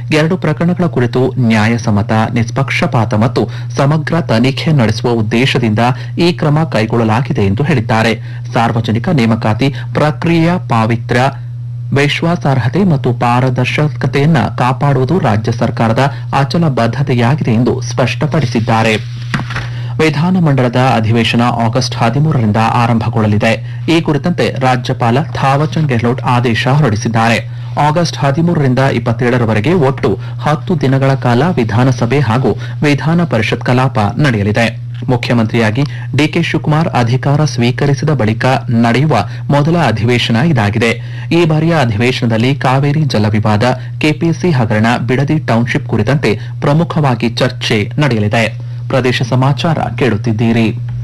ಎರಡು ಪ್ರಕರಣಗಳ ಕುರಿತು ನ್ಯಾಯಸಮ್ಮತ ನಿಷ್ಪಕ್ಷಪಾತ ಮತ್ತು ಸಮಗ್ರ ತನಿಖೆ ನಡೆಸುವ ಉದ್ದೇಶದಿಂದ ಈ ಕ್ರಮ ಕೈಗೊಳ್ಳಲಾಗಿದೆ ಎಂದು ಹೇಳಿದ್ದಾರೆ ಸಾರ್ವಜನಿಕ ನೇಮಕಾತಿ ಪ್ರಕ್ರಿಯೆಯ ಪಾವಿತ್ರ್ಯ ವಿಶ್ವಾಸಾರ್ಹತೆ ಮತ್ತು ಪಾರದರ್ಶಕತೆಯನ್ನ ಕಾಪಾಡುವುದು ರಾಜ್ಯ ಸರ್ಕಾರದ ಅಚಲ ಬದ್ಧತೆಯಾಗಿದೆ ಎಂದು ಸ್ಪಷ್ಟಪಡಿಸಿದ್ದಾರೆ ವಿಧಾನಮಂಡಲದ ಅಧಿವೇಶನ ಆಗಸ್ಟ್ ಹದಿಮೂರರಿಂದ ಆರಂಭಗೊಳ್ಳಲಿದೆ ಈ ಕುರಿತಂತೆ ರಾಜ್ಯಪಾಲ ಥಾವರ್ಚಂದ್ ಗೆಹ್ಲೋಟ್ ಆದೇಶ ಹೊರಡಿಸಿದ್ದಾರೆ ಆಗಸ್ಟ್ ಹದಿಮೂರರಿಂದ ಇಪ್ಪತ್ತೇಳರವರೆಗೆ ಒಟ್ಟು ಹತ್ತು ದಿನಗಳ ಕಾಲ ವಿಧಾನಸಭೆ ಹಾಗೂ ವಿಧಾನ ಪರಿಷತ್ ಕಲಾಪ ನಡೆಯಲಿದೆ ಮುಖ್ಯಮಂತ್ರಿಯಾಗಿ ಡಿಕೆ ಶಿವಕುಮಾರ್ ಅಧಿಕಾರ ಸ್ವೀಕರಿಸಿದ ಬಳಿಕ ನಡೆಯುವ ಮೊದಲ ಅಧಿವೇಶನ ಇದಾಗಿದೆ ಈ ಬಾರಿಯ ಅಧಿವೇಶನದಲ್ಲಿ ಕಾವೇರಿ ಜಲ ವಿವಾದ ಕೆಪಿಸಿ ಹಗರಣ ಬಿಡದಿ ಟೌನ್ಶಿಪ್ ಕುರಿತಂತೆ ಪ್ರಮುಖವಾಗಿ ಚರ್ಚೆ ನಡೆಯಲಿದೆ ಪ್ರದೇಶ ಸಮಾಚಾರ ಕೇಳುತ್ತಿದ್ದೀರಿ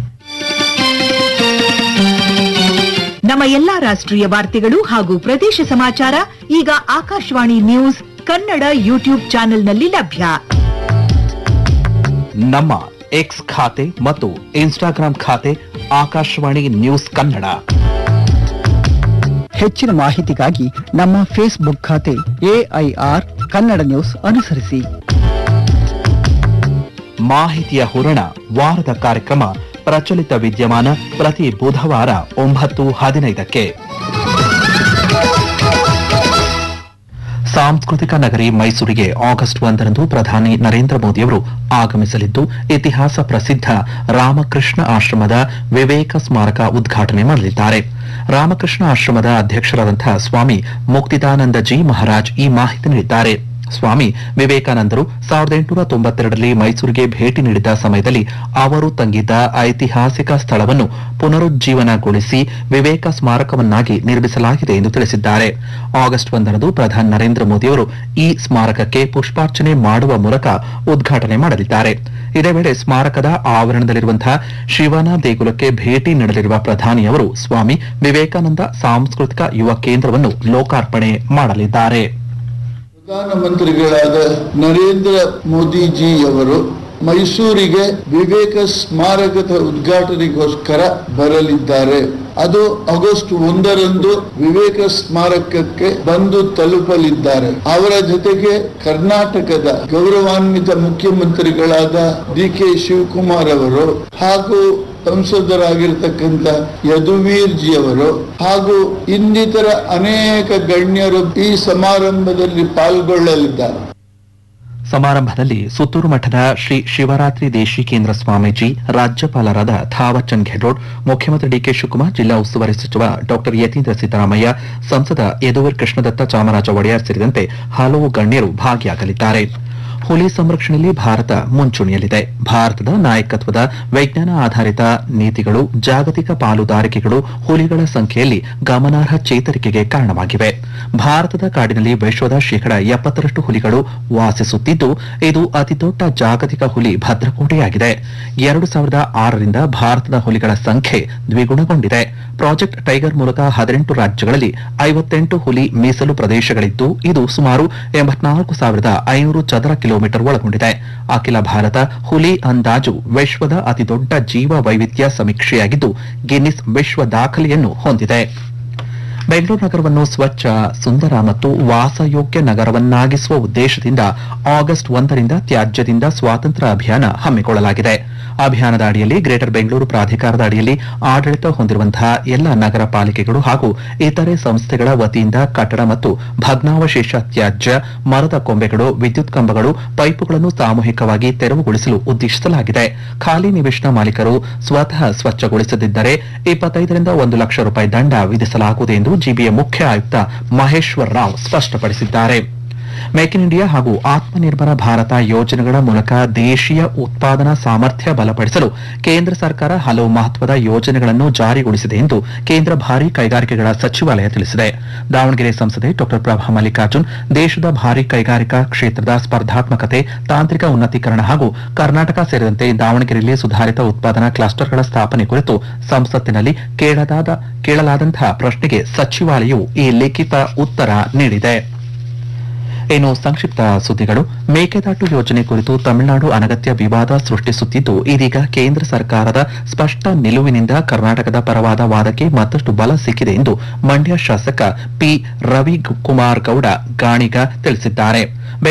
ನಮ್ಮ ಎಲ್ಲಾ ರಾಷ್ಟ್ರೀಯ ವಾರ್ತೆಗಳು ಹಾಗೂ ಪ್ರದೇಶ ಸಮಾಚಾರ ಈಗ ಆಕಾಶವಾಣಿ ನ್ಯೂಸ್ ಕನ್ನಡ ಯೂಟ್ಯೂಬ್ ಚಾನೆಲ್ನಲ್ಲಿ ಲಭ್ಯ ನಮ್ಮ ಎಕ್ಸ್ ಖಾತೆ ಮತ್ತು ಇನ್ಸ್ಟಾಗ್ರಾಂ ಖಾತೆ ಆಕಾಶವಾಣಿ ನ್ಯೂಸ್ ಕನ್ನಡ ಹೆಚ್ಚಿನ ಮಾಹಿತಿಗಾಗಿ ನಮ್ಮ ಫೇಸ್ಬುಕ್ ಖಾತೆ ಎಐಆರ್ ಕನ್ನಡ ನ್ಯೂಸ್ ಅನುಸರಿಸಿ ಮಾಹಿತಿಯ ಹೂರಣ ವಾರದ ಕಾರ್ಯಕ್ರಮ ಪ್ರಚಲಿತ ವಿದ್ಯಮಾನ ಪ್ರತಿ ಬುಧವಾರ ಒಂಬತ್ತು ಹದಿನೈದಕ್ಕೆ ಸಾಂಸ್ಕೃತಿಕ ನಗರಿ ಮೈಸೂರಿಗೆ ಆಗಸ್ಟ್ ಒಂದರಂದು ಪ್ರಧಾನಿ ನರೇಂದ್ರ ಮೋದಿಯವರು ಆಗಮಿಸಲಿದ್ದು ಇತಿಹಾಸ ಪ್ರಸಿದ್ಧ ರಾಮಕೃಷ್ಣ ಆಶ್ರಮದ ವಿವೇಕ ಸ್ಮಾರಕ ಉದ್ಘಾಟನೆ ಮಾಡಲಿದ್ದಾರೆ ರಾಮಕೃಷ್ಣ ಆಶ್ರಮದ ಅಧ್ಯಕ್ಷರಾದಂತಹ ಸ್ವಾಮಿ ಮುಕ್ತಿದಾನಂದ ಜಿ ಮಹಾರಾಜ್ ಈ ಮಾಹಿತಿ ನೀಡಿದ್ದಾರೆ ಸ್ವಾಮಿ ವಿವೇಕಾನಂದರು ಸಾವಿರದ ಎಂಟುನೂರ ತೊಂಬತ್ತೆರಡರಲ್ಲಿ ಮೈಸೂರಿಗೆ ಭೇಟಿ ನೀಡಿದ ಸಮಯದಲ್ಲಿ ಅವರು ತಂಗಿದ್ದ ಐತಿಹಾಸಿಕ ಸ್ಥಳವನ್ನು ಪುನರುಜ್ಜೀವನಗೊಳಿಸಿ ವಿವೇಕ ಸ್ಮಾರಕವನ್ನಾಗಿ ನಿರ್ಮಿಸಲಾಗಿದೆ ಎಂದು ತಿಳಿಸಿದ್ದಾರೆ ಆಗಸ್ಟ್ ಒಂದರಂದು ಪ್ರಧಾನಿ ನರೇಂದ್ರ ಮೋದಿಯವರು ಈ ಸ್ಮಾರಕಕ್ಕೆ ಪುಷ್ಪಾರ್ಚನೆ ಮಾಡುವ ಮೂಲಕ ಉದ್ಘಾಟನೆ ಮಾಡಲಿದ್ದಾರೆ ಇದೇ ವೇಳೆ ಸ್ಮಾರಕದ ಆವರಣದಲ್ಲಿರುವಂತಹ ಶಿವನ ದೇಗುಲಕ್ಕೆ ಭೇಟಿ ನೀಡಲಿರುವ ಪ್ರಧಾನಿಯವರು ಸ್ವಾಮಿ ವಿವೇಕಾನಂದ ಸಾಂಸ್ಕೃತಿಕ ಯುವ ಕೇಂದ್ರವನ್ನು ಲೋಕಾರ್ಪಣೆ ಮಾಡಲಿದ್ದಾರೆ ಪ್ರಧಾನಮಂತ್ರಿಗಳಾದ ನರೇಂದ್ರ ಮೋದಿಜಿಯವರು ಮೈಸೂರಿಗೆ ವಿವೇಕ ಸ್ಮಾರಕದ ಉದ್ಘಾಟನೆಗೋಸ್ಕರ ಬರಲಿದ್ದಾರೆ ಅದು ಆಗಸ್ಟ್ ಒಂದರಂದು ವಿವೇಕ ಸ್ಮಾರಕಕ್ಕೆ ಬಂದು ತಲುಪಲಿದ್ದಾರೆ ಅವರ ಜೊತೆಗೆ ಕರ್ನಾಟಕದ ಗೌರವಾನ್ವಿತ ಮುಖ್ಯಮಂತ್ರಿಗಳಾದ ಡಿ ಕೆ ಶಿವಕುಮಾರ್ ಅವರು ಹಾಗೂ ಸಂಸದರಾಗಿರ್ತಕ್ಕಂಥ ಯದುವೀರ್ ಜಿ ಅವರು ಹಾಗೂ ಇನ್ನಿತರ ಅನೇಕ ಗಣ್ಯರು ಈ ಸಮಾರಂಭದಲ್ಲಿ ಪಾಲ್ಗೊಳ್ಳಲಿದ್ದಾರೆ ಸಮಾರಂಭದಲ್ಲಿ ಸುತ್ತೂರು ಮಠದ ಶ್ರೀ ಶಿವರಾತ್ರಿ ದೇಶಿಕೇಂದ್ರ ಸ್ವಾಮೀಜಿ ರಾಜ್ಯಪಾಲರಾದ ಥಾವರ್ಚಂದ್ ಗೆಹ್ಲೋಟ್ ಮುಖ್ಯಮಂತ್ರಿ ಡಿಕೆ ಶಿವಕುಮಾರ್ ಜಿಲ್ಲಾ ಉಸ್ತುವಾರಿ ಸಚಿವ ಡಾಕ್ಟರ್ ಯತೀಂದ್ರ ಸಿದ್ದರಾಮಯ್ಯ ಸಂಸದ ಯದುವೀರ್ ಕೃಷ್ಣದತ್ತ ಚಾಮರಾಜ ಒಡೆಯರ್ ಸೇರಿದಂತೆ ಹಲವು ಗಣ್ಯರು ಭಾಗಿಯಾಗಲಿದ್ದಾರೆ ಹುಲಿ ಸಂರಕ್ಷಣೆಯಲ್ಲಿ ಭಾರತ ಮುಂಚೂಣಿಯಲ್ಲಿದೆ ಭಾರತದ ನಾಯಕತ್ವದ ವಿಜ್ಞಾನ ಆಧಾರಿತ ನೀತಿಗಳು ಜಾಗತಿಕ ಪಾಲುದಾರಿಕೆಗಳು ಹುಲಿಗಳ ಸಂಖ್ಯೆಯಲ್ಲಿ ಗಮನಾರ್ಹ ಚೇತರಿಕೆಗೆ ಕಾರಣವಾಗಿವೆ ಭಾರತದ ಕಾಡಿನಲ್ಲಿ ವಿಶ್ವದ ಶೇಕಡ ಎಪ್ಪತ್ತರಷ್ಟು ಹುಲಿಗಳು ವಾಸಿಸುತ್ತಿದ್ದು ಇದು ಅತಿದೊಡ್ಡ ಜಾಗತಿಕ ಹುಲಿ ಭದ್ರಕೋಟೆಯಾಗಿದೆ ಎರಡು ಸಾವಿರದ ಆರರಿಂದ ಭಾರತದ ಹುಲಿಗಳ ಸಂಖ್ಯೆ ದ್ವಿಗುಣಗೊಂಡಿದೆ ಪ್ರಾಜೆಕ್ಟ್ ಟೈಗರ್ ಮೂಲಕ ಹದಿನೆಂಟು ರಾಜ್ಯಗಳಲ್ಲಿ ಐವತ್ತೆಂಟು ಹುಲಿ ಮೀಸಲು ಪ್ರದೇಶಗಳಿದ್ದು ಇದು ಸುಮಾರು ಎಂಬತ್ನಾಲ್ಕು ಸಾವಿರದ ಐನೂರು ಚದರ ಕಿಲೋಮೀಟರ್ ಒಳಗೊಂಡಿದೆ ಅಖಿಲ ಭಾರತ ಹುಲಿ ಅಂದಾಜು ವಿಶ್ವದ ಅತಿದೊಡ್ಡ ಜೀವ ವೈವಿಧ್ಯ ಸಮೀಕ್ಷೆಯಾಗಿದ್ದು ಗಿನ್ನಿಸ್ ವಿಶ್ವ ದಾಖಲೆಯನ್ನು ಹೊಂದಿದೆ ಬೆಂಗಳೂರು ನಗರವನ್ನು ಸ್ವಚ್ಛ ಸುಂದರ ಮತ್ತು ವಾಸಯೋಗ್ಯ ನಗರವನ್ನಾಗಿಸುವ ಉದ್ದೇಶದಿಂದ ಆಗಸ್ಟ್ ಒಂದರಿಂದ ತ್ಯಾಜ್ಯದಿಂದ ಸ್ವಾತಂತ್ರ್ಯ ಅಭಿಯಾನ ಹಮ್ಮಿಕೊಳ್ಳಲಾಗಿದೆ ಅಭಿಯಾನದ ಅಡಿಯಲ್ಲಿ ಗ್ರೇಟರ್ ಬೆಂಗಳೂರು ಪ್ರಾಧಿಕಾರದ ಅಡಿಯಲ್ಲಿ ಆಡಳಿತ ಹೊಂದಿರುವಂತಹ ಎಲ್ಲ ನಗರ ಪಾಲಿಕೆಗಳು ಹಾಗೂ ಇತರೆ ಸಂಸ್ಥೆಗಳ ವತಿಯಿಂದ ಕಟ್ಟಡ ಮತ್ತು ಭಗ್ನಾವಶೇಷ ತ್ಯಾಜ್ಯ ಮರದ ಕೊಂಬೆಗಳು ವಿದ್ಯುತ್ ಕಂಬಗಳು ಪೈಪುಗಳನ್ನು ಸಾಮೂಹಿಕವಾಗಿ ತೆರವುಗೊಳಿಸಲು ಉದ್ದೇಶಿಸಲಾಗಿದೆ ಖಾಲಿ ನಿವೇಶನ ಮಾಲೀಕರು ಸ್ವತಃ ಸ್ವಚ್ಛಗೊಳಿಸದಿದ್ದರೆ ಇಪ್ಪತ್ತೈದರಿಂದ ಒಂದು ಲಕ್ಷ ರೂಪಾಯಿ ದಂಡ ವಿಧಿಸಲಾಗುವುದು ಎಂದು ಜಿಬಿಎ ಮುಖ್ಯ ಆಯುಕ್ತ ಮಹೇಶ್ವರ್ ರಾವ್ ಸ್ಪಷ್ಟಪಡಿಸಿದ್ದಾರೆ ಮೇಕ್ ಇನ್ ಇಂಡಿಯಾ ಹಾಗೂ ಆತ್ಮನಿರ್ಭರ ಭಾರತ ಯೋಜನೆಗಳ ಮೂಲಕ ದೇಶೀಯ ಉತ್ಪಾದನಾ ಸಾಮರ್ಥ್ಯ ಬಲಪಡಿಸಲು ಕೇಂದ್ರ ಸರ್ಕಾರ ಹಲವು ಮಹತ್ವದ ಯೋಜನೆಗಳನ್ನು ಜಾರಿಗೊಳಿಸಿದೆ ಎಂದು ಕೇಂದ್ರ ಭಾರಿ ಕೈಗಾರಿಕೆಗಳ ಸಚಿವಾಲಯ ತಿಳಿಸಿದೆ ದಾವಣಗೆರೆ ಸಂಸದೆ ಡಾ ಪ್ರಭಾ ಮಲ್ಲಿಕಾರ್ಜುನ್ ದೇಶದ ಭಾರಿ ಕೈಗಾರಿಕಾ ಕ್ಷೇತ್ರದ ಸ್ಪರ್ಧಾತ್ಮಕತೆ ತಾಂತ್ರಿಕ ಉನ್ನತೀಕರಣ ಹಾಗೂ ಕರ್ನಾಟಕ ಸೇರಿದಂತೆ ದಾವಣಗೆರೆಯಲ್ಲಿ ಸುಧಾರಿತ ಉತ್ಪಾದನಾ ಕ್ಲಸ್ಟರ್ಗಳ ಸ್ಥಾಪನೆ ಕುರಿತು ಸಂಸತ್ತಿನಲ್ಲಿ ಕೇಳಲಾದ ಕೇಳಲಾದಂತಹ ಪ್ರಶ್ನೆಗೆ ಸಚಿವಾಲಯವು ಈ ಲಿಖಿತ ಉತ್ತರ ನೀಡಿದೆ ಇನ್ನು ಸಂಕ್ಷಿಪ್ತ ಸುದ್ದಿಗಳು ಮೇಕೆದಾಟು ಯೋಜನೆ ಕುರಿತು ತಮಿಳುನಾಡು ಅನಗತ್ಯ ವಿವಾದ ಸೃಷ್ಟಿಸುತ್ತಿದ್ದು ಇದೀಗ ಕೇಂದ್ರ ಸರ್ಕಾರದ ಸ್ಪಷ್ಟ ನಿಲುವಿನಿಂದ ಕರ್ನಾಟಕದ ಪರವಾದ ವಾದಕ್ಕೆ ಮತ್ತಷ್ಟು ಬಲ ಸಿಕ್ಕಿದೆ ಎಂದು ಮಂಡ್ಯ ಶಾಸಕ ಪಿ ರವಿಕುಮಾರ್ ಗೌಡ ಗಾಣಿಗ ತಿಳಿಸಿದ್ದಾರೆ